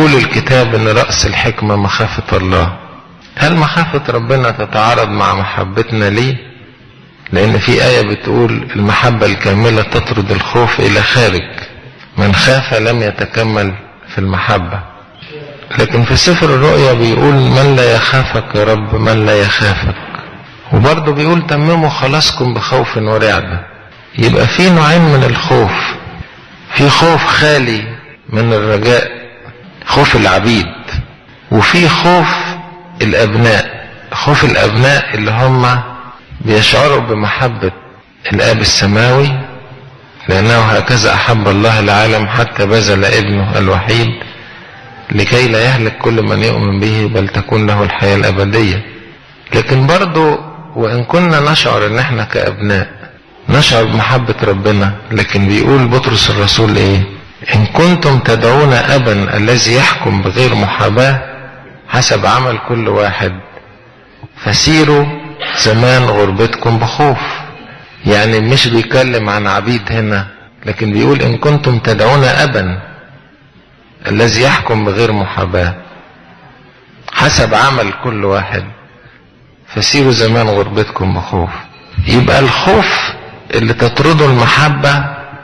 بيقول الكتاب ان رأس الحكمة مخافة الله هل مخافة ربنا تتعارض مع محبتنا ليه لان في آية بتقول المحبة الكاملة تطرد الخوف الى خارج من خاف لم يتكمل في المحبة لكن في سفر الرؤيا بيقول من لا يخافك يا رب من لا يخافك وبرضه بيقول تمموا خلاصكم بخوف ورعدة يبقى في نوعين من الخوف في خوف خالي من الرجاء خوف العبيد وفي خوف الابناء خوف الابناء اللي هم بيشعروا بمحبة الاب السماوي لانه هكذا احب الله العالم حتى بذل ابنه الوحيد لكي لا يهلك كل من يؤمن به بل تكون له الحياة الابدية لكن برضو وان كنا نشعر ان احنا كابناء نشعر بمحبة ربنا لكن بيقول بطرس الرسول ايه ان كنتم تدعون ابا الذي يحكم بغير محاباة حسب عمل كل واحد فسيروا زمان غربتكم بخوف يعني مش بيتكلم عن عبيد هنا لكن بيقول ان كنتم تدعون ابا الذي يحكم بغير محاباة حسب عمل كل واحد فسيروا زمان غربتكم بخوف يبقى الخوف اللي تطرده المحبة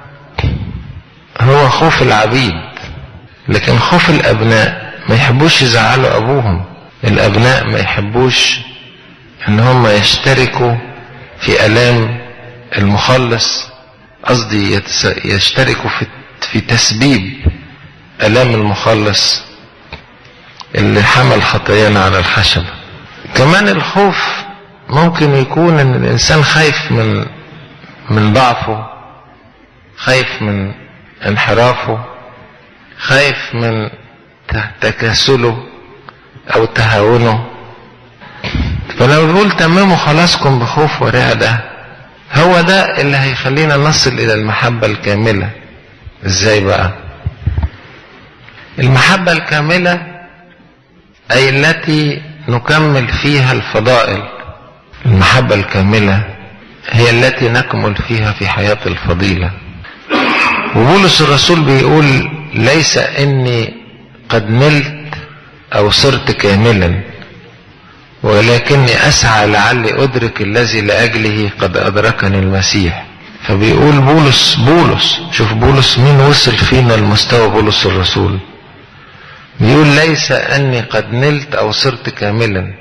هو خوف العبيد لكن خوف الابناء ما يحبوش يزعلوا ابوهم الابناء ما يحبوش ان هم يشتركوا في الام المخلص قصدي يشتركوا في في تسبيب الام المخلص اللي حمل خطايانا على الخشبه كمان الخوف ممكن يكون ان الانسان خايف من من ضعفه خايف من انحرافه خايف من تكاسله او تهاونه فلو نقول تمموا خلاصكم بخوف ورعدة هو ده اللي هيخلينا نصل الى المحبة الكاملة ازاي بقى المحبة الكاملة اي التي نكمل فيها الفضائل المحبة الكاملة هي التي نكمل فيها في حياة الفضيلة وبولس الرسول بيقول ليس اني قد نلت او صرت كاملا ولكني اسعى لعلي ادرك الذي لاجله قد ادركني المسيح فبيقول بولس بولس شوف بولس مين وصل فينا المستوى بولس الرسول بيقول ليس اني قد نلت او صرت كاملا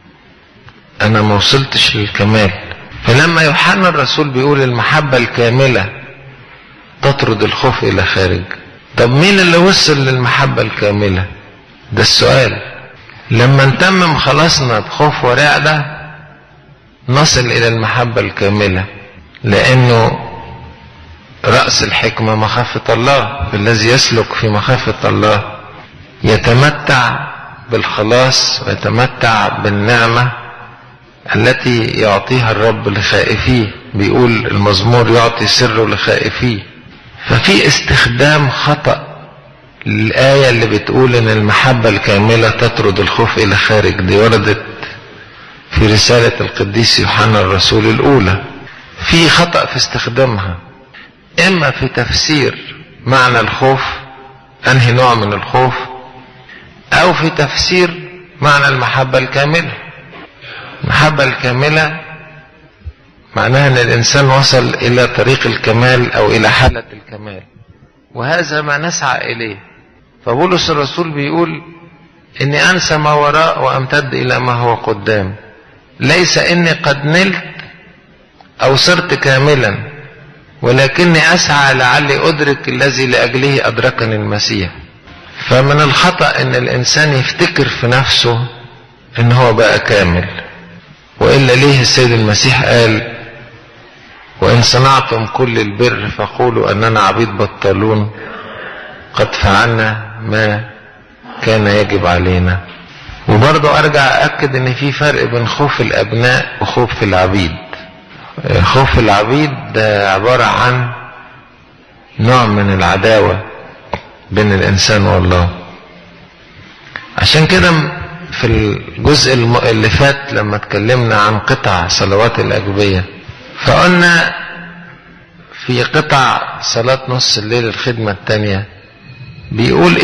انا ما وصلتش للكمال فلما يوحنا الرسول بيقول المحبة الكاملة تطرد الخوف الى خارج طب مين اللي وصل للمحبة الكاملة ده السؤال لما نتمم خلاصنا بخوف ورعدة نصل الى المحبة الكاملة لانه رأس الحكمة مخافة الله الذي يسلك في مخافة الله يتمتع بالخلاص ويتمتع بالنعمة التي يعطيها الرب لخائفيه بيقول المزمور يعطي سره لخائفيه ففي استخدام خطأ للآية اللي بتقول إن المحبة الكاملة تطرد الخوف إلى خارج دي وردت في رسالة القديس يوحنا الرسول الأولى في خطأ في استخدامها إما في تفسير معنى الخوف أنهي نوع من الخوف أو في تفسير معنى المحبة الكاملة المحبة الكاملة معناها أن الإنسان وصل إلى طريق الكمال أو إلى حالة الكمال وهذا ما نسعى إليه فبولس الرسول بيقول إني أنسى ما وراء وأمتد إلى ما هو قدام ليس إني قد نلت أو صرت كاملا ولكني أسعى لعلي أدرك الذي لأجله أدركني المسيح فمن الخطأ إن الإنسان يفتكر في نفسه إن هو بقى كامل وإلا ليه السيد المسيح قال وإن صنعتم كل البر فقولوا أننا عبيد بطلون قد فعلنا ما كان يجب علينا وبرضه أرجع أأكد إن في فرق بين خوف الأبناء وخوف العبيد خوف العبيد ده عبارة عن نوع من العداوة بين الإنسان والله عشان كده في الجزء اللي فات لما اتكلمنا عن قطع صلوات الأجبية فقلنا في قطع صلاة نص الليل الخدمة التانية بيقول